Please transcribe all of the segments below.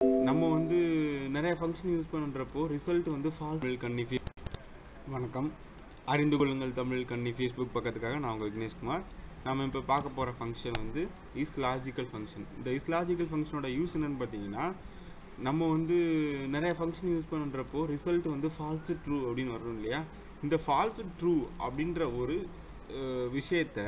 நம்ம வந்து நிறைய ஃபங்க்ஷன் யூஸ் பண்ணுறப்போ ரிசல்ட் வந்து ஃபால்ஸ் கன்னி வணக்கம் அறிந்து கொள்ளுங்கள் தமிழ் கன்னி ஃபேஸ்புக் பக்கத்துக்காக நான் உங்கள் விக்னேஷ்குமார் நம்ம இப்போ பார்க்க போகிற ஃபங்க்ஷன் வந்து இஸ் லாஜிக்கல் ஃபங்க்ஷன் இந்த இஸ் லாஜிக்கல் ஃபங்க்ஷனோட யூஸ் என்னன்னு பார்த்தீங்கன்னா நம்ம வந்து நிறைய ஃபங்க்ஷன் யூஸ் பண்ணுறப்போ ரிசல்ட் வந்து ஃபால்ஸ் ட்ரூ அப்படின்னு வரும் இல்லையா இந்த ஃபால்ஸ் ட்ரூ அப்படின்ற ஒரு அஹ், விஷயத்தை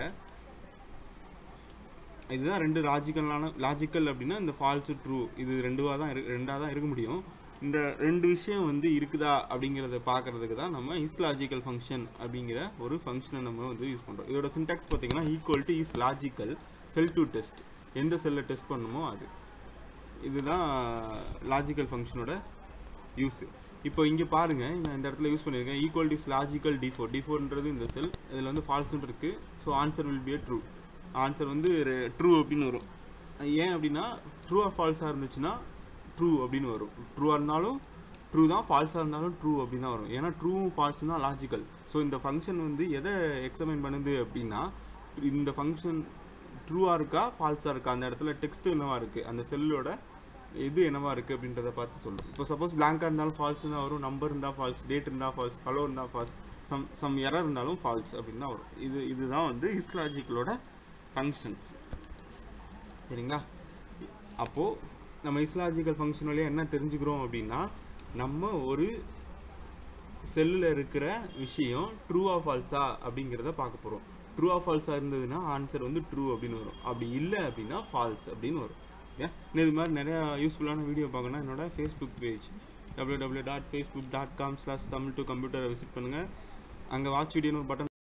இதுதான் ரெண்டு லாஜிக்கலான லாஜிக்கல் அப்படின்னா இந்த ஃபால்ஸ் ட்ரூ இது ரெண்டுவாக தான் இரு ரெண்டாக தான் இருக்க முடியும் இந்த ரெண்டு விஷயம் வந்து இருக்குதா அப்படிங்கிறத பார்க்கறதுக்கு தான் நம்ம இஸ் லாஜிக்கல் ஃபங்க்ஷன் அப்படிங்கிற ஒரு ஃபங்க்ஷனை நம்ம வந்து யூஸ் பண்ணுறோம் இதோட சின்டாக்ஸ் பார்த்தீங்கன்னா equal to is logical cell to test எந்த செல்லை டெஸ்ட் பண்ணுமோ அது இதுதான் லாஜிக்கல் ஃபங்க்ஷனோட யூஸ் இப்போ இங்கே பாருங்க நான் இந்த இடத்துல யூஸ் பண்ணியிருக்கேன் equal is logical T four T ஃபோர்ன்றது இந்த செல் இதில் வந்து ஃபால்ஸ்னு இருக்குது so answer will be a true answer வந்து ட்ரூ அப்படின்னு வரும் ஏன் அப்படின்னா ட்ரூ ஆர் ஃபால்ஸாக இருந்துச்சுன்னா ட்ரூ அப்படின்னு வரும் ட்ரூவாக இருந்தாலும் ட்ரூ தான் ஃபால்ஸாக இருந்தாலும் ட்ரூ அப்படின்னு தான் வரும் ஏன்னா ட்ரூவும் ஃபால்ஸும் தான் லாஜிக்கல் ஸோ இந்த ஃபங்க்ஷன் வந்து எதை எக்ஸாமின் பண்ணுது அப்படின்னா இந்த ஃபங்க்ஷன் ட்ரூவாக இருக்கா ஃபால்ஸாக இருக்கா அந்த இடத்துல டெக்ஸ்ட் என்னவா இருக்குது அந்த செல்லோட எது என்னவா இருக்குது அப்படின்றத பார்த்து சொல்லும் இப்போ சப்போஸ் பிளாங்காக இருந்தாலும் ஃபால்ஸ் தான் வரும் நம்பர் இருந்தால் ஃபால்ஸ் டேட் இருந்தால் ஃபால்ஸ் ஹலோ இருந்தால் ஃபால்ஸ் சம் சம் எரர் இருந்தாலும் ஃபால்ஸ் அப்படின்னு தான் வரும் இது இதுதான் வந்து இஸ்லாஜிக்கலோட ஃபங்க்ஷன்ஸ் சரிங்களா அப்போது நம்ம இஸ்லாஜிக்கல் ஃபங்க்ஷன் வழியாக என்ன தெரிஞ்சுக்கிறோம் அப்படின்னா நம்ம ஒரு செல்லில் இருக்கிற விஷயம் ட்ரூ ஆ ஃபால்ஸா அப்படிங்கிறத பார்க்க போகிறோம் ட்ரூ ஆ ஃபால்ஸாக இருந்ததுன்னா ஆன்சர் வந்து ட்ரூ அப்படின்னு வரும் அப்படி இல்லை அப்படின்னா ஃபால்ஸ் அப்படின்னு வரும் ஓகே இது மாதிரி நிறையா யூஸ்ஃபுல்லான வீடியோ பார்க்கணும்னா என்னோட Facebook page www.facebook.com dot Facebook dot com slash Tamil to கம்ப்யூட்டரை விசிட் பண்ணுங்கள் அங்கே வாட்ச் வீடியோன்னு ஒரு பட்டன்